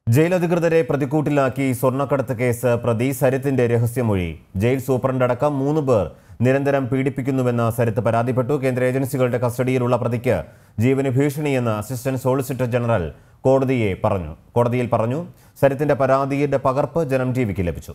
jail അധികൃതരെ പ്രതിക്കൂട്ടിലാക്കി സ്വർണ്ണക്കടത്ത് case പ്രതി സരിത്തിന്റെ രഹസ്യമൊഴി ജയിൽ സൂപ്രണ്ടടക്കം മൂന്ന് പേർ നിരന്തരം പീഡിപ്പിക്കുന്നുവെന്ന് സരിത്ത് പരാതിപ്പെട്ടു കേന്ദ്ര ഏജൻസികളുടെ കസ്റ്റഡിയിലുള്ള പ്രതിക്ക് ജീവന് ഭീഷണിയെന്ന് അസിസ്റ്റന്റ് സോളിസിറ്റർ ജനറൽ കോടതിയെ പറഞ്ഞു കോടതിയിൽ പറഞ്ഞു സരിത്തിന്റെ പരാതിയുടെ പകർപ്പ് ജനം ടി വിക്ക് ലഭിച്ചു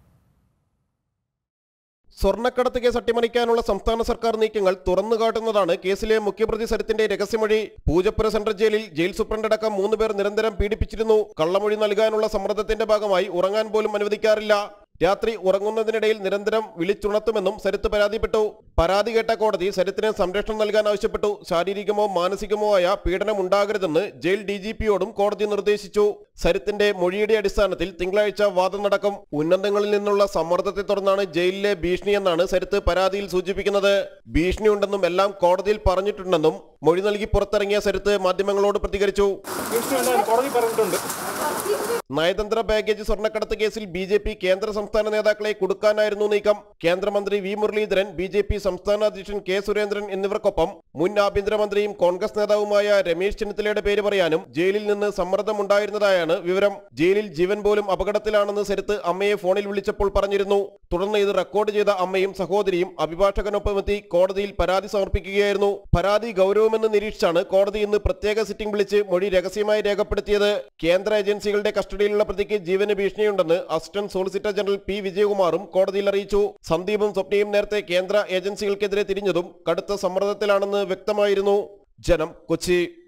സ്വർണ്ണക്കടത്ത് കേസ് അട്ടിമറിക്കാനുള്ള സംസ്ഥാന സർക്കാർ നീക്കങ്ങൾ തുറന്നു കാട്ടുന്നതാണ് കേസിലെ മുഖ്യപ്രതി സരിത്തിന്റെ രഹസ്യമൊഴി പൂജപ്പുര സെൻട്രൽ ജയിലിൽ ജയിൽ സൂപ്രണ്ടടക്കം മൂന്ന് പേർ നിരന്തരം പീഡിപ്പിച്ചിരുന്നു കള്ളമൊഴി നൽകാനുള്ള സമ്മർദ്ദത്തിന്റെ ഭാഗമായി ഉറങ്ങാൻ പോലും അനുവദിക്കാറില്ല രാത്രി ഉറങ്ങുന്നതിനിടയിൽ നിരന്തരം വിളിച്ചുണർത്തുമെന്നും സരിത്ത് പരാതിപ്പെട്ടു പരാതി കേട്ട കോടതി സരിത്തിന് സംരക്ഷണം നൽകാൻ ആവശ്യപ്പെട്ടു ശാരീരികമോ മാനസികമോ ആയ പീഡനം ഉണ്ടാകരുതെന്ന് ജയിൽ ഡി ജി പിയോടും കോടതി നിർദ്ദേശിച്ചു സരിത്തിന്റെ മൊഴിയുടെ അടിസ്ഥാനത്തിൽ തിങ്കളാഴ്ച വാദം നടക്കും ഉന്നതങ്ങളിൽ നിന്നുള്ള സമ്മർദ്ദത്തെ തുടർന്നാണ് ജയിലിലെ ഭീഷണിയെന്നാണ് സരിത്ത് പരാതിയിൽ സൂചിപ്പിക്കുന്നത് ഭീഷണിയുണ്ടെന്നും എല്ലാം കോടതിയിൽ പറഞ്ഞിട്ടുണ്ടെന്നും മൊഴി നൽകി പുറത്തിറങ്ങിയ സരിത്ത് മാധ്യമങ്ങളോട് പ്രതികരിച്ചു കോടതി പറഞ്ഞിട്ടുണ്ട് നയതന്ത്ര ബാഗേജ് സ്വർണ്ണക്കടത്ത് കേസിൽ ബി ജെ പി കേന്ദ്ര സംസ്ഥാന നേതാക്കളെ കൊടുക്കാനായിരുന്നു നീക്കം കേന്ദ്രമന്ത്രി V Muraleedharan B J P സംസ്ഥാന അധ്യക്ഷൻ കെ സുരേന്ദ്രൻ എന്നിവർക്കൊപ്പം മുൻ ആഭ്യന്തരമന്ത്രിയും കോൺഗ്രസ് നേതാവുമായ രമേശ് ചെന്നിത്തലയുടെ പേര് പറയാനും ജയിലിൽ നിന്ന് സമ്മർദ്ദമുണ്ടായിരുന്നതായാണ് വിവരം ജയിലിൽ ജീവൻ പോലും അപകടത്തിലാണെന്ന് സരിത്ത് അമ്മയെ ഫോണിൽ വിളിച്ചപ്പോൾ പറഞ്ഞിരുന്നു തുടർന്ന് ഇത് റെക്കോർഡ് ചെയ്ത അമ്മയും സഹോദരിയും അഭിഭാഷകനൊപ്പമെത്തി കോടതിയിൽ പരാതി സമർപ്പിക്കുകയായിരുന്നു പരാതി ഗൗരവമെന്ന് നിരീക്ഷിച്ചാണ് കോടതി ഇന്ന് പ്രത്യേക സിറ്റിംഗ് വിളിച്ച് മൊഴി രഹസ്യമായി രേഖപ്പെടുത്തിയത് കേന്ദ്ര ഏജൻസികളുടെ കസ്റ്റഡിയിലുള്ള പ്രതിക്ക് ജീവന് ഭീഷണിയുണ്ടെന്ന് അസിസ്റ്റന്റ് സോളിസിറ്റർ ജനറൽ പി വിജയകുമാറും കോടതിയിൽ അറിയിച്ചു സന്ദീപും സ്വപ്നയും നേരത്തെ കേന്ദ്ര ഏജൻസികൾക്കെതിരെ തിരിഞ്ഞതും കടുത്ത സമ്മർദ്ദത്തിലാണെന്ന് വ്യക്തമായിരുന്നു ജനം കൊച്ചി